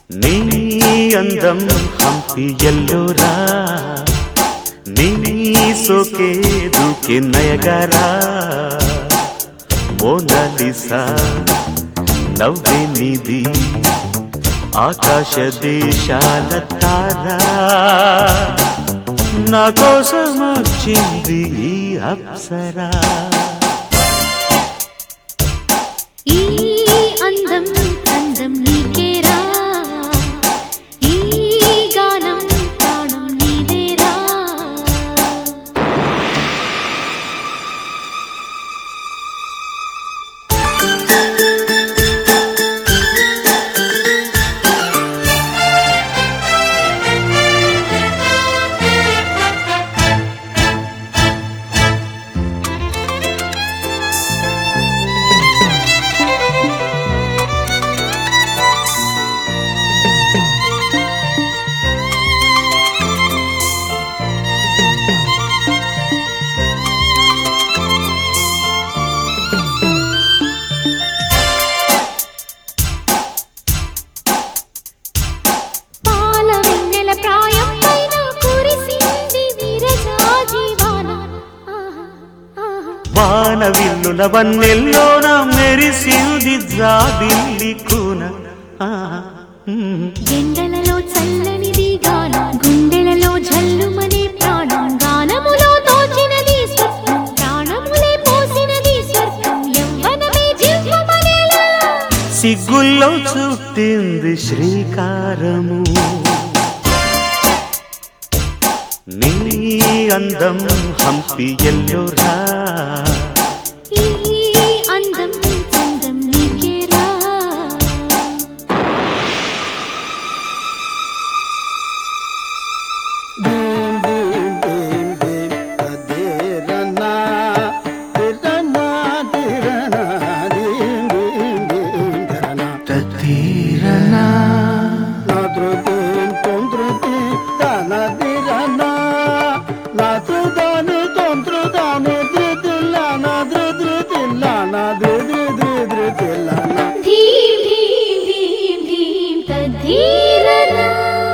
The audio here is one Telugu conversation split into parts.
నీ అందం హంపి ఎల్లోరా నీ సోకే దూకే నయగారా మోనాలిసా నవ్వే నిధి ఆకాశ దేశాల తారా నా కోసం వచ్చింది ఈ అప్సరా ఈ అందం అందం నీకేరా ఈ గానం ప్రాణం నీదేరా పాల వెన్నెల ప్రాయం పైన కురిసింది విరజాజీవాన ఆహా ఆహా వాన విల్లుల వన్నెల్లోన మెరిసింది జాబిల్లి కూన ఆ, మ్. ఎండలలో చల్లనిది గానం గుండెలలో జల్లుమనే ప్రాణం గానములో తోచినది స్వర్గం ప్రాణములే పోసినది స్వర్గం యవ్వనమే జివ్వమనేలా సిగ్గుల్లో చుట్టింది శ్రీకారము నీ అందం హంపి ఎల్లోరా ఈ అందం చందం నీకేరా భీం భీం భీం భీం తదేరనా తిరనా తిరనా భీం భీం భీం ధరనా తతీరనా నా ధృతిం త్వం ధృతి తన దిరనా నా ధృదాని త్వం ధృదాని ధృతిల్లానా ధృధృతిల్లానా ధృధృ ధృధృతిల్లానా ధీం ధీం ధీం ధీం తద్ధీరనా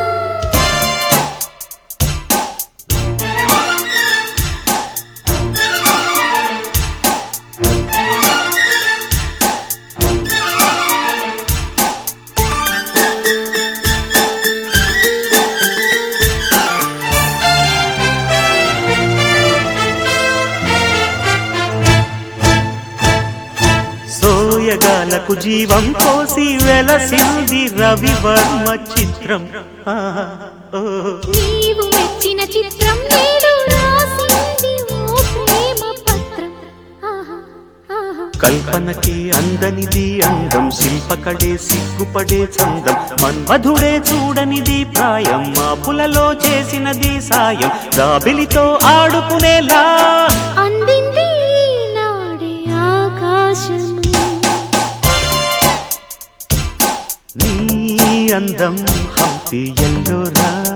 సోయగాలకు జీవం పోసి వెలసింది రవివర్మ చిత్రం ఆ, ఓ. నీవు మెచ్చిన చిత్రం నేడు రాసింది ఓ ప్రేమ పత్రం ఆహా ఆహా కల్పనకి అందనిది అందం శిల్పకడే సిగ్గుపడే చందం మన్మధుడే చూడనిది ప్రాయం మాపులలో చేసినది సాయం దాబిలితో ఆడుకునేలా అందింది నాడే ఆకాశము నీ అందం హంపి ఎల్లోరా